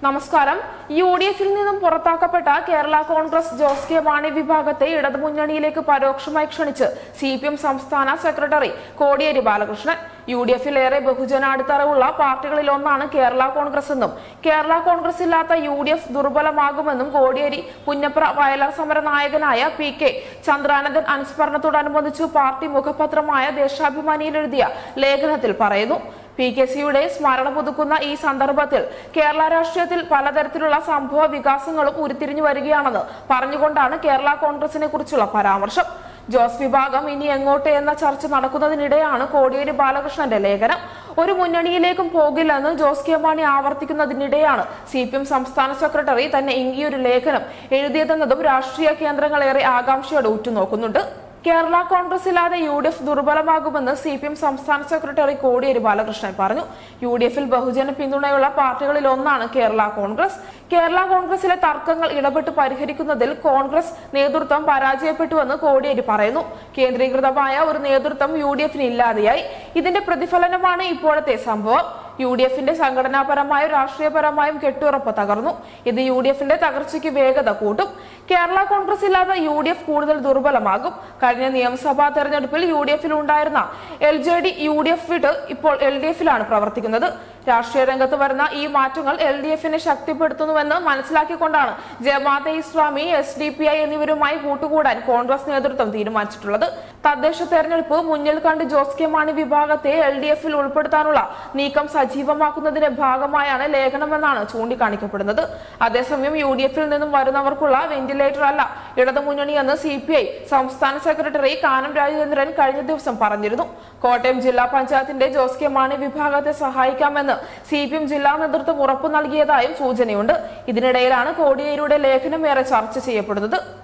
നമസ്കാരം U D എഫിൽ നിന്നും പുറത്താക്കപ്പെട്ട കേരള കോൺഗ്രസ് ജോസ് കെ മാണി വിഭാഗത്തെ ഇടതുമുന്നണിയിലേക്ക് പരോക്ഷമായി ക്ഷണിച്ച് സി പി എം സംസ്ഥാന secretary Kodiyeri Balakrishnan U D എഫിൽ ഏറെ ബഹുജന അടിത്തറവുള്ള പാർട്ടികളിൽ ഒന്നാണ് കേരള കോൺഗ്രസ് എന്നും കേരള കോൺഗ്രസ് ഇല്ലാത്ത യു ഡി എഫ് ദുർബലമാകുമെന്നും കോടിയേരി പുന്നപ്ര വയലാർ സമര നായകനായ പി കെ ചന്ദ്രാനന്ദൻ അനുസ്മരണത്തോടനുബന്ധിച്ച് പാർട്ടി മുഖപത്രമായ ദേശാഭിമാനിയിൽ എഴുതിയ ലേഖനത്തിൽ പറയുന്നു പി കെ സിയുടെ സ്മരണ പുതുക്കുന്ന ഈ സന്ദർഭത്തിൽ കേരള രാഷ്ട്രീയത്തിൽ പലതരത്തിലുള്ള സംഭവ വികാസങ്ങളും ഉരുത്തിരിഞ്ഞു വരികയാണെന്ന് പറഞ്ഞുകൊണ്ടാണ് കേരള കോൺഗ്രസിനെ കുറിച്ചുള്ള പരാമർശം ജോസ് വിഭാഗം ഇനി എങ്ങോട്ട് എന്ന ചർച്ച നടക്കുന്നതിനിടെയാണ് കോടിയേരി ബാലകൃഷ്ണന്റെ ലേഖനം ഒരു മുന്നണിയിലേക്കും പോകില്ലെന്ന് ജോസ് കെ മാണി ആവർത്തിക്കുന്നതിനിടെയാണ് സി പി എം സംസ്ഥാന സെക്രട്ടറി തന്നെ ഇങ്ങിയൊരു ലേഖനം എഴുതിയതെന്നതും രാഷ്ട്രീയ കേന്ദ്രങ്ങളേറെ ആകാംക്ഷയോടെ ഉറ്റുനോക്കുന്നുണ്ട് കേരള കോൺഗ്രസ് ഇല്ലാതെ യു ഡി എഫ് ദുർബലമാകുമെന്ന് സി പി എം സംസ്ഥാന സെക്രട്ടറി കോടിയേരി ബാലകൃഷ്ണൻ പറഞ്ഞു യു ഡി എഫിൽ ബഹുജന പിന്തുണയുള്ള പാർട്ടികളിൽ ഒന്നാണ് കേരള കോൺഗ്രസ് കേരള കോൺഗ്രസിലെ തർക്കങ്ങൾ ഇടപെട്ട് പരിഹരിക്കുന്നതിൽ കോൺഗ്രസ് നേതൃത്വം പരാജയപ്പെട്ടുവെന്ന് കോടിയേരി പറയുന്നു കേന്ദ്രീകൃതമായ ഒരു നേതൃത്വം യു ഡി എഫിന് ഇല്ലാതെയായി ഇതിന്റെ പ്രതിഫലനമാണ് ഇപ്പോഴത്തെ സംഭവം യു ഡി എഫിന്റെ സംഘടനാപരമായും രാഷ്ട്രീയപരമായും കെട്ടുറപ്പ് തകർന്നു ഇത് യു ഡി എഫിന്റെ തകർച്ചയ്ക്ക് വേഗത കൂട്ടും കേരള കോൺഗ്രസ് ഇല്ലാതെ യു ഡി എഫ് കൂടുതൽ ദുർബലമാകും കഴിഞ്ഞ നിയമസഭാ തെരഞ്ഞെടുപ്പിൽ യു ഡി എഫിൽ ഉണ്ടായിരുന്ന L J D U D F വിട്ട് ഇപ്പോൾ എൽ ഡി എഫിലാണ് പ്രവർത്തിക്കുന്നത് രാഷ്ട്രീയ രംഗത്ത് വരുന്ന ഈ മാറ്റങ്ങൾ എൽ ഡി എഫിനെ ശക്തിപ്പെടുത്തുന്നുവെന്ന് മനസ്സിലാക്കിക്കൊണ്ടാണ് Jamaate Islami S D P I എന്നിവരുമായി കൂട്ടുകൂടാൻ കോൺഗ്രസ് നേതൃത്വം തീരുമാനിച്ചിട്ടുള്ളത് തദ്ദേശ തെരഞ്ഞെടുപ്പ് മുന്നിൽ കണ്ട് ജോസ് കെ മാണി വിഭാഗത്തെ എൽ ഡി എഫിൽ ഉൾപ്പെടുത്താനുള്ള നീക്കം സജീവമാക്കുന്നതിന്റെ ഭാഗമായാണ് ലേഖനമെന്നാണ് ചൂണ്ടിക്കാണിക്കപ്പെടുന്നത് അതേസമയം യു ഡി എഫിൽ നിന്നും വരുന്നവർക്കുള്ള വെന്റിലേറ്റർ അല്ല ഇടതുമുന്നണിയെന്ന് സി പി ഐ സംസ്ഥാന സെക്രട്ടറി കാനം രാജേന്ദ്രൻ കഴിഞ്ഞ ദിവസം പറഞ്ഞിരുന്നു കോട്ടയം ജില്ലാ പഞ്ചായത്തിന്റെ ജോസ് കെ മാണി വിഭാഗത്തെ സഹായിക്കാമെന്ന് സി പി എം ജില്ലാ നേതൃത്വം ഉറപ്പു നൽകിയതായും സൂചനയുണ്ട് ഇതിനിടയിലാണ് കോടിയേരിയുടെ ലേഖനം ഏറെ ചർച്ച ചെയ്യപ്പെടുന്നത്